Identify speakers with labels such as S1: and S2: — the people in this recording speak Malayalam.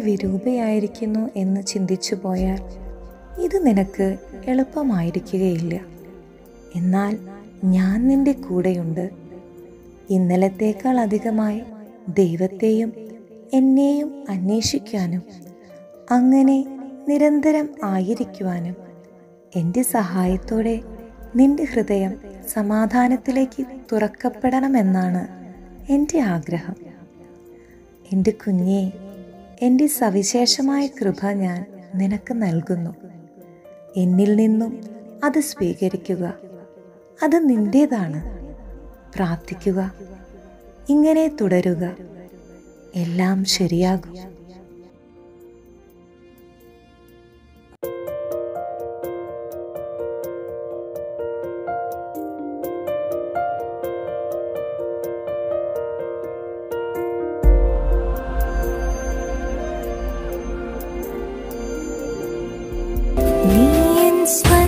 S1: വിരൂപയായിരിക്കുന്നു എന്ന് ചിന്തിച്ചു പോയാൽ ഇത് നിനക്ക് എളുപ്പമായിരിക്കുകയില്ല എന്നാൽ ഞാൻ നിന്റെ കൂടെയുണ്ട് ഇന്നലത്തേക്കാൾ അധികമായി ദൈവത്തെയും എന്നെയും അന്വേഷിക്കാനും അങ്ങനെ നിരന്തരം ആയിരിക്കുവാനും എൻ്റെ സഹായത്തോടെ നിന്റെ ഹൃദയം സമാധാനത്തിലേക്ക് തുറക്കപ്പെടണമെന്നാണ് എൻ്റെ ആഗ്രഹം എൻ്റെ കുഞ്ഞെ എൻ്റെ സവിശേഷമായ കൃപ ഞാൻ നിനക്ക് നൽകുന്നു എന്നിൽ നിന്നും അത് സ്വീകരിക്കുക അത് നിന്റേതാണ് പ്രാർത്ഥിക്കുക ഇങ്ങനെ തുടരുക എല്ലാം ശരിയാകും
S2: നീ എൻ സ്വ